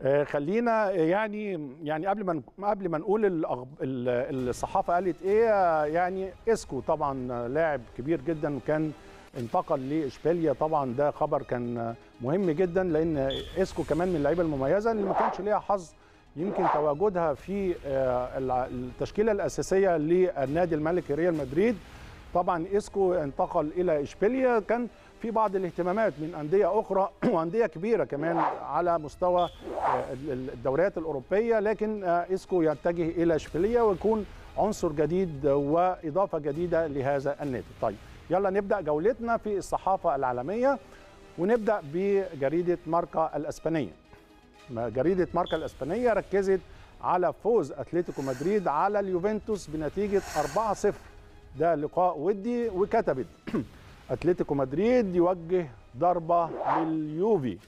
آه، خلينا يعني يعني قبل ما قبل ما نقول الأخب- ال- الصحافه قالت ايه آه، يعني اسكو طبعا آه، لاعب كبير جدا وكان انتقل لاشبيليا طبعا ده خبر كان آه، مهم جدا لان اسكو كمان من اللعيبه المميزه اللي ما كانش ليها حظ يمكن تواجدها في آه، الع- التشكيله الاساسيه للنادي الملكي ريال مدريد طبعا اسكو انتقل الى اشبيليا كان في بعض الاهتمامات من انديه اخرى وانديه كبيره كمان على مستوى آه، ال- الدوريات الاوروبيه لكن آه، اسكو يتجه الى اشبيليا ويكون عنصر جديد واضافه جديده لهذا النادي. طيب يلا نبدا جولتنا في الصحافه العالميه ونبدا بجريده ماركا الاسبانيه. جريده ماركا الاسبانيه ركزت على فوز اتلتيكو مدريد على اليوفنتوس بنتيجه 4-0 ده لقاء ودي وكتبت اتلتيكو مدريد يوجه ضربه لليوفي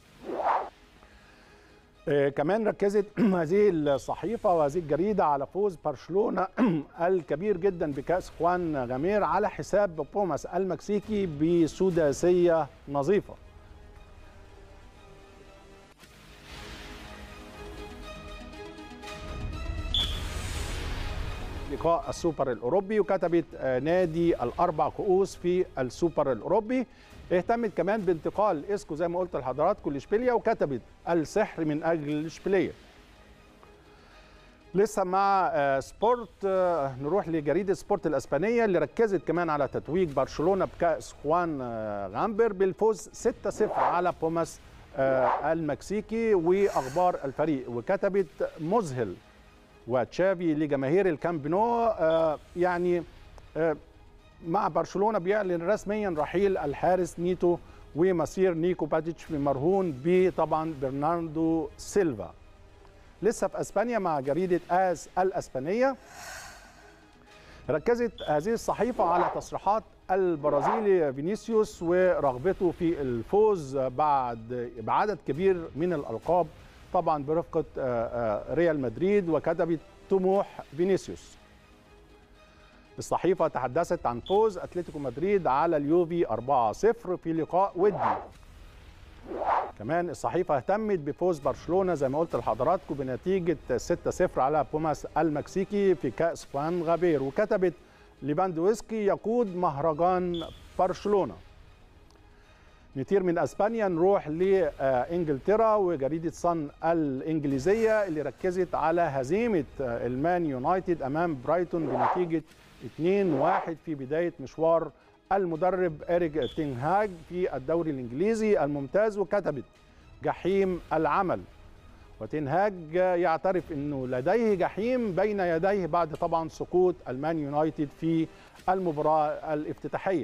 آه، كمان ركزت هذه الصحيفه وهذه الجريده على فوز برشلونه الكبير جدا بكاس خوان غامير على حساب بوماس المكسيكي بسداسيه نظيفه لقاء السوبر الاوروبي وكتبت آه، نادي الاربع كؤوس في السوبر الاوروبي اهتمت كمان بانتقال اسكو زي ما قلت لحضراتكم لاشبيليا وكتبت السحر من اجل اشبيليه لسه مع آه، سبورت آه، نروح لجريده سبورت الاسبانيه اللي ركزت كمان على تتويج برشلونه بكاس خوان آه، غامبر بالفوز 6-0 على بوماس آه، المكسيكي واخبار الفريق وكتبت مذهل وتشافي لجماهير الكامب نو آه، يعني آه، مع برشلونه بيعلن رسميا رحيل الحارس نيتو ومصير نيكو باتيتش في مرهون بطبعا برناردو سيلفا لسه في اسبانيا مع جريده اس الاسبانيه ركزت هذه الصحيفه على تصريحات البرازيلي فينيسيوس ورغبته في الفوز بعد بعدد كبير من الالقاب طبعا برفقه آه، آه، ريال مدريد وكتبت طموح فينيسيوس الصحيفه تحدثت عن فوز اتلتيكو مدريد على اليوفي 4-0 في لقاء ودي كمان الصحيفه اهتمت بفوز برشلونه زي ما قلت لحضراتكم بنتيجه 6-0 على بوماس المكسيكي في كاس خوان غابير وكتبت ليفاندوسكي يقود مهرجان برشلونه نطير من اسبانيا نروح لانجلترا وجريده صن الانجليزيه اللي ركزت على هزيمه آه، المان يونايتد امام برايتون بنتيجه 2-1 في بدايه مشوار المدرب اريك تينهاج في الدوري الانجليزي الممتاز وكتبت جحيم العمل وتنهاج يعترف انه لديه جحيم بين يديه بعد طبعا سقوط المان يونايتد في المباراه الافتتاحيه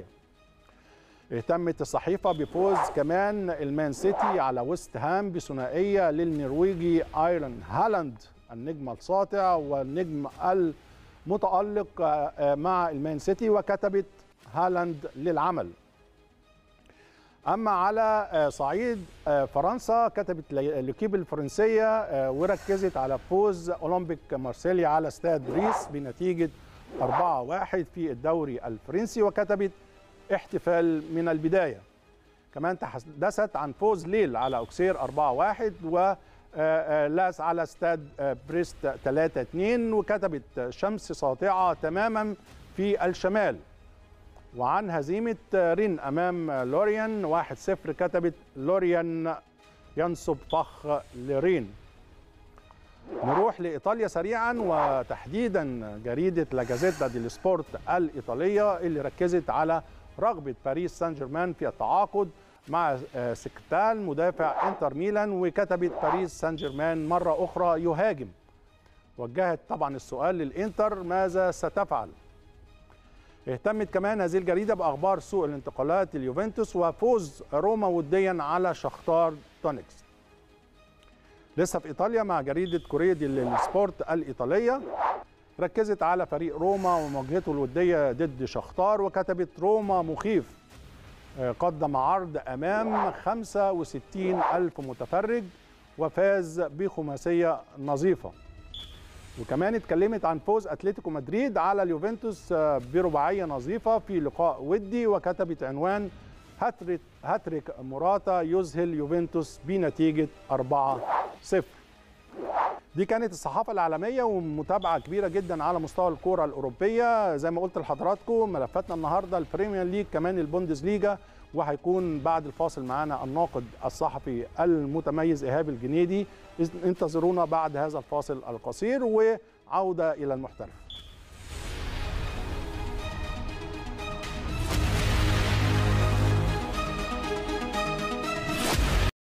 اهتمت الصحيفة بفوز كمان المان سيتي على ويست هام بثنائية للنرويجي ايرن هالاند النجم الساطع والنجم المتألق آه، آه، مع المان سيتي وكتبت هالاند للعمل اما على آه، صعيد آه، فرنسا كتبت لي- ليكيب الفرنسيه آه، وركزت على فوز اولمبيك مارسيليا على استاد بريس بنتيجه 4-1 في الدوري الفرنسي وكتبت احتفال من البدايه كمان تحدثت عن فوز ليل على اوكسير 4-1 و آه، آه، لاس على استاد آه، بريست 3-2 وكتبت شمس ساطعه تماما في الشمال وعن هزيمة رين أمام لوريان 1-0 كتبت لوريان ينصب فخ لرين نروح لإيطاليا سريعا وتحديدا جريدة لا جازيتا دي سبورت الإيطالية اللي ركزت على رغبة باريس سان جيرمان في التعاقد مع آه، سكتال مدافع انتر ميلان وكتبت باريس سان جيرمان مرة أخرى يهاجم وجهت طبعا السؤال للإنتر ماذا ستفعل اهتمت كمان هذه الجريدة بأخبار سوق الانتقالات اليوفنتوس وفوز روما وديا على شختار تونكس لسه في إيطاليا مع جريدة كوريا دي سبورت الإيطالية ركزت على فريق روما ومواجهته الودية ضد شختار وكتبت روما مخيف آه، قدم عرض أمام 65 ألف متفرج وفاز بخماسية نظيفة وكمان اتكلمت عن فوز اتلتيكو مدريد على اليوفنتوس آه، برباعيه نظيفه في لقاء ودي وكتبت عنوان هاتريك هاتريك موراتا يذهل يوفنتوس بنتيجه 4-0 دي كانت الصحافة العالمية ومتابعة كبيرة جدا على مستوى الكرة الأوروبية زي ما قلت لحضراتكم ملفاتنا النهاردة البريمير ليج كمان البوندس ليجا وهيكون بعد الفاصل معانا الناقد الصحفي المتميز إيهاب الجنيدي انتظرونا بعد هذا الفاصل القصير وعودة إلى المحترف